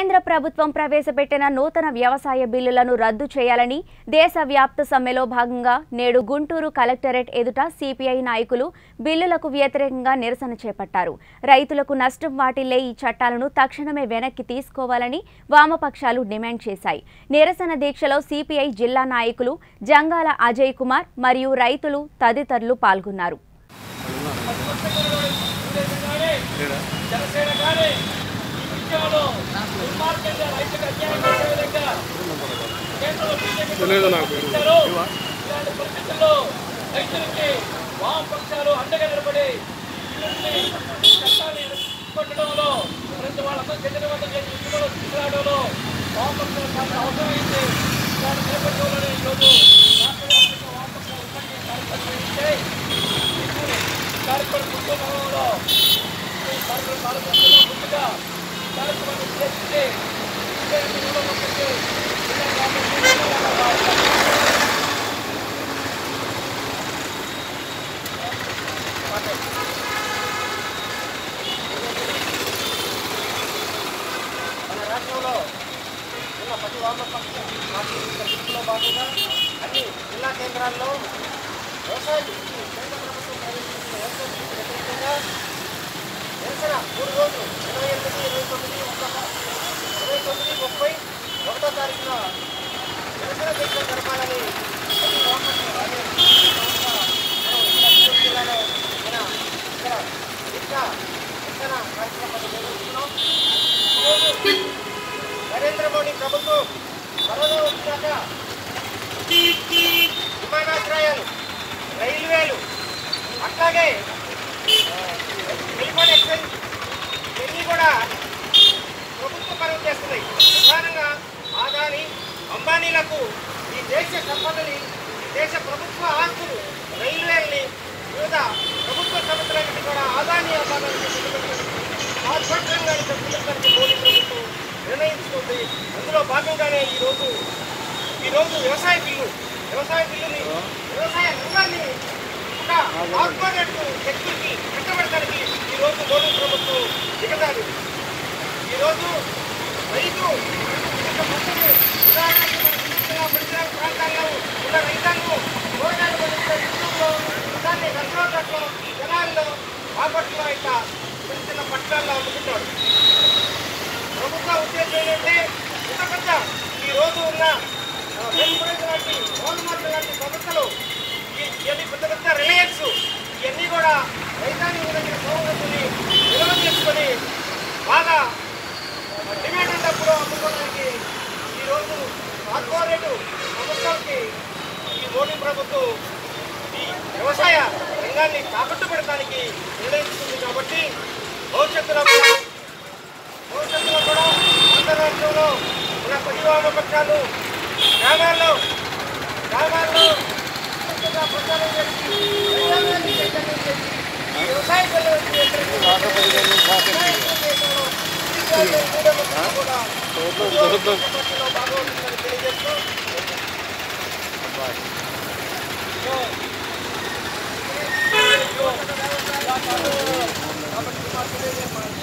కేంద్ర ప్రభుత్వం ప్రవేశపెట్టిన నూతన వ్యవసాయ బిల్లులను రద్దు చేయాలని దేశవ్యాప్త సమ్మెలో భాగంగా నేడు గుంటూరు కలెక్టరేట్ ఎదుట సిపిఐ నాయకులు బిల్లులకు వ్యతిరేకంగా నిరసన చేపట్టారు రైతులకు నష్టం వాటిల్లే ఈ చట్టాలను తక్షణమే వెనక్కి తీసుకోవాలని వామపక్షాలు డిమాండ్ చేశాయి నిరసన దీక్షలో సిపిఐ జిల్లా నాయకులు జంగాల అజయ్ కుమార్ మరియు రైతులు తదితరులు పాల్గొన్నారు జనసేన కానీ ఈ విషయంలో దుర్మార్గంగా రైతులకు అన్యాయం చేసే విధంగా కేంద్రంలో బీజేపీ తెలియదు నాకు ఇచ్చారు. ఇలాంటి పరిస్థితుల్లో రైతులకి వామపక్షాలు అండగా నిలబడి వీళ్ళని చట్టాన్ని కొట్టడంలో ప్రతి వాళ్ళందరూ చైతన్యవంతం చేసి ఉద్యమంలో తీసుకురావడంలో వామపక్షాలు చాలా అవసరమైంది దాన్ని చేపట్టడంలోనే ఈరోజు రాష్ట్ర వ్యాప్తంగా వామపక్షాలు ఉమ్మడి కార్యక్రమం నిర్వహించాయి. ఈ కార్యక్రమం పుస్తకంలో ఈ కార్యక్రమం పాల్గొనడంలో ముందుగా ఈ కార్యక్రమాన్ని ఉద్దేశించి విజయనగరంలో ఒకటి జిల్లా కాంగ్రెస్ మన రాష్ట్రంలో ఉన్న ప్రతి వామపక్ష పార్టీ పిలుపులో భాగంగా అన్ని జిల్లా కేంద్రాల్లో వ్యవసాయ బిల్లుకి కేంద్ర ప్రభుత్వం ప్రవేశించిన వ్యవసాయ బిల్లుకి వ్యతిరేకంగా నిరసన మూడు రోజులు ఇరవై ఎనిమిది ఇరవై తొమ్మిది ఒక్క ఇరవై తొమ్మిది ముప్పై ఒకటో తారీఖున నిరసన దీక్షలు జరపాలని ప్రతి వామపక్ష రాజకీయ మనం ఇక్కడ చిత్తూరు జిల్లాలో మన ఇక్కడ దీక్ష నిరసన కార్యక్రమాలు నిర్వహిస్తున్నాం ఈరోజు నరేంద్ర మోడీ ప్రభుత్వం కరోనా వచ్చినాక విమానాశ్రయాలు రైల్వేలు అట్లాగే టెలిఫోన్ ఎక్స్చేంజ్ ఇవన్నీ కూడా ప్రభుత్వ పనులు చేస్తున్నాయి ప్రధానంగా ఆదాని అంబానీలకు ఈ దేశ సంపదని ఈ దేశ ప్రభుత్వ ఆస్తులు రైల్వేల్ని వివిధ ప్రభుత్వ సంస్థలన్నిటి కూడా ఆదాని అంబానీ ఆధ్వర్యంగా పిలుపులకు మోడీ ప్రభుత్వం నిర్ణయించుకుంది అందులో భాగంగానే ఈరోజు ఈరోజు వ్యవసాయ బిల్లు వ్యవసాయ బిల్లుని వ్యవసాయ రంగాన్ని ఒక కార్పొరేట్ శక్తులకి కట్టబడటానికి ఈరోజు మోడీ ప్రభుత్వం దిగదారు ఈరోజు రైతు ఒక పద్ధతి ఉదాహరణకి మన చిన్న పరిసర ప్రాంతాల్లో ఉన్న రైతాంగం కూరగాయలు పండించే ఋతువుల్లో దాన్ని నష్టపోట్లో జనాల్లో బాపట్లో ఇట్లా చిన్న చిన్న పట్టణాల్లో అమ్ముకుంటాడు ప్రభుత్వ ఉద్దేశం ఏంటంటే ఇంత పెద్ద ఈ రోజు ఉన్న ఆ, వెంబడి లాంటి వాల్మార్ట్ లాంటి సంస్థలు ఈ ఇవన్నీ పెద్ద పెద్ద రిలయన్స్ ఇవన్నీ కూడా రైతాంగం దగ్గర సౌకర్యాన్ని నిల్వ చేసుకొని బాగా డిమాండ్ ఉన్నప్పుడు అమ్ముకోవడానికి ఈరోజు కార్పొరేట్ సంస్థలకి ఈ మోడీ ప్రభుత్వం ఈ వ్యవసాయ రంగాన్ని తాకట్టు పెడతానికి నిర్ణయించుకుంది కాబట్టి భవిష్యత్తులో కూడా భవిష్యత్తులో కూడా ఆంధ్ర రాష్ట్రంలో ఉన్న ప్రతివాద పక్షాలు గ్రామాల్లో గ్రామాల్లో చక్కగా ప్రచారం చేసి రైతాంగాన్ని చైతన్యం చేసి ఈ వ్యవసాయ బిల్లులకు వ్యతిరేకంగా వ్యవసాయ దేశంలో ఈ విషయాల్లో కూడా పార్టీలో భాగవతుందని తెలియజేస్తూ కాబట్టి మాకు తెలియజేయమని